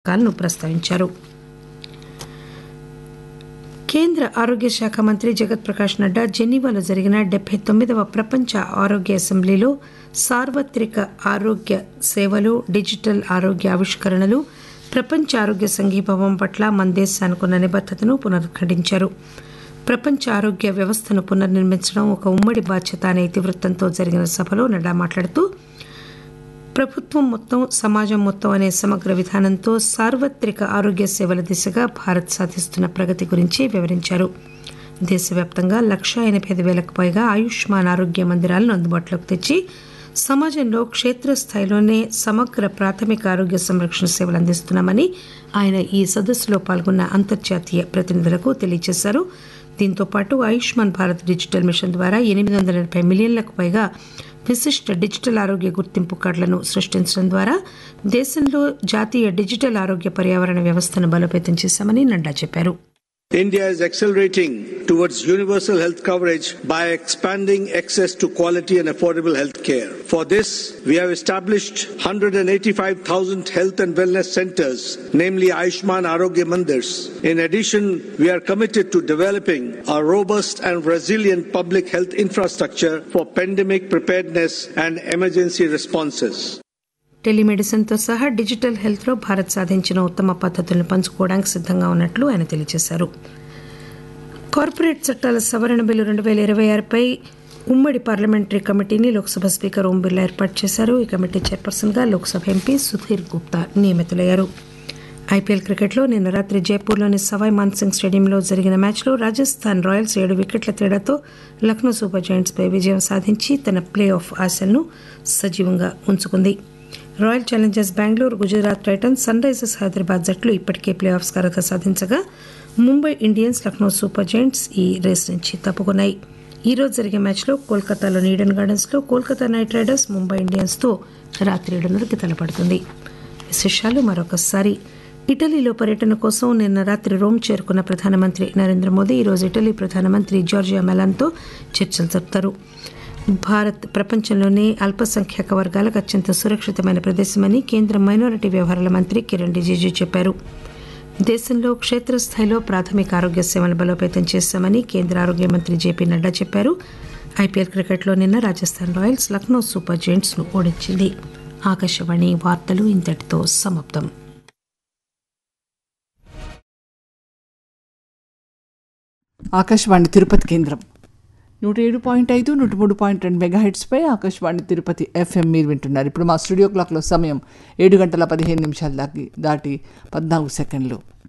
కాలను ప్రస్తావించారు కేంద్ర ఆరోగ్య శాఖ మంత్రి జగత్ ప్రకాష్ నడ్డా జెనీవాలో జరిగిన డెబ్బై తొమ్మిదవ ప్రపంచ ఆరోగ్య అసెంబ్లీలో సార్వత్రిక ఆరోగ్య సేవలు డిజిటల్ ఆరోగ్య ఆవిష్కరణలు ప్రపంచ ఆరోగ్య సంఘీభావం పట్ల మన దేశానికున్న నిబద్దతను పునరుద్ఘాటించారు ప్రపంచ ఆరోగ్య వ్యవస్థను పునర్నిర్మించడం ఒక ఉమ్మడి బాధ్యత అనే ఇతివృత్తంతో జరిగిన సభలో నడ్డా మాట్లాడుతూ ప్రభుత్వం మొత్తం సమాజం మొత్తం అనే సమగ్ర విధానంతో సార్వత్రిక ఆరోగ్య సేవల దిశగా భారత్ సాధిస్తున్న ప్రగతి గురించి వివరించారు దేశవ్యాప్తంగా లక్షా ఎనభై ఐదు వేలకు పైగా ఆయుష్మాన్ ఆరోగ్య మందిరాలను అందుబాటులోకి తెచ్చి సమాజంలో క్షేత్రస్థాయిలోనే సమగ్ర ప్రాథమిక ఆరోగ్య సంరక్షణ సేవలు అందిస్తున్నామని ఆయన ఈ సదస్సులో పాల్గొన్న అంతర్జాతీయ ప్రతినిధులకు తెలియజేశారు దీంతో పాటు ఆయుష్మాన్ భారత్ డిజిటల్ మిషన్ ద్వారా ఎనిమిది వందల ఎనభై మిలియన్లకు పైగా విశిష్ట డిజిటల్ ఆరోగ్య గుర్తింపు కార్డులను సృష్టించడం ద్వారా దేశంలో జాతీయ డిజిటల్ ఆరోగ్య పర్యావరణ వ్యవస్థను బలోపేతం చేశామని నడ్డా చెప్పారు India is accelerating towards universal health coverage by expanding access to quality and affordable health care. For this, we have established 185,000 health and wellness centers, namely Ayushman Arogya Mandirs. In addition, we are committed to developing a robust and resilient public health infrastructure for pandemic preparedness and emergency responses. టెలిమెడిసిన్తో సహా digital హెల్త్లో Bharat సాధించిన ఉత్తమ పద్ధతులను పంచుకోవడానికి సిద్ధంగా ఉన్నట్లు ఆయన తెలియజేశారు corporate చట్టాల సవరణ బిల్లు రెండు వేల ఇరవై ఆరుపై ఉమ్మడి పార్లమెంటరీ కమిటీని లోక్సభ స్పీకర్ ఓం బిర్లా ఏర్పాటు చేశారు ఈ కమిటీ చైర్పర్సన్గా లోక్సభ ఎంపీ సుధీర్ గుప్తా నియమితులయ్యారు ఐపీఎల్ క్రికెట్లో నిన్న రాత్రి జైపూర్లోని సవాయ్ మాన్సింగ్ స్టేడియంలో జరిగిన మ్యాచ్లో రాజస్థాన్ రాయల్స్ ఏడు వికెట్ల తేడాతో లక్నో సూపర్ జైంట్స్పై విజయం సాధించి తన ప్లే ఆఫ్ ఆశలను సజీవంగా ఉంచుకుంది Royal Challengers Bengaluru Gujarat Titans Sunrisers Hyderabad జట్లు ఇప్పటికే ప్లే ఆఫ్స్ అర్హత సాధించగా Mumbai Indians Lucknow Super Giants ఈ రేస్ నుంచి తప్పుకున్నాయి ఈ రోజు జరిగే మ్యాచ్లో కోల్కతాలోని ఈడెన్ గార్డెన్స్లో కోల్కతా నైట్ రైడర్స్ ముంబై ఇండియన్స్తో రాత్రి ఏడున్నరకి తలపడుతుంది విశేషాలు మరొకసారి ఇటలీలో పర్యటన కోసం నిన్న రాత్రి రోమ్ చేరుకున్న ప్రధానమంత్రి నరేంద్ర మోదీ ఈరోజు ఇటలీ ప్రధానమంత్రి జార్జియా మెలాన్తో చర్చలు జరుపుతారు భారత్ ప్రపంచంలోనే అల్పసంఖ్యాక వర్గాలకు అత్యంత సురక్షితమైన ప్రదేశమని కేంద్ర మైనారిటీ వ్యవహారాల మంత్రి కిరణ్ రిజిజు చెప్పారు దేశంలో క్షేత్రస్థాయిలో ప్రాథమిక ఆరోగ్య సేవలను బలోపేతం చేశామని కేంద్ర ఆరోగ్య మంత్రి జేపీ నడ్డా చెప్పారు ఐపీఎల్ క్రికెట్లో నిన్న Rajasthan Royals Lucknow Super Giants ను ఓడించింది ఆకాశవాణి వార్తలు ఇంతటితో సమాప్తం ఆకాశవాణి తిరుపతి కేంద్రం నూట ఏడు పాయింట్ ఐదు నూట మూడు పాయింట్ రెండు మెగాహెట్స్పై ఆకాశవాణి తిరుపతి ఎఫ్ఎం మీరు వింటున్నారు ఇప్పుడు మా స్టూడియో క్లాక్లో సమయం ఏడు గంటల పదిహేను నిమిషాలు దాటి దాటి పద్నాలుగు సెకండ్లు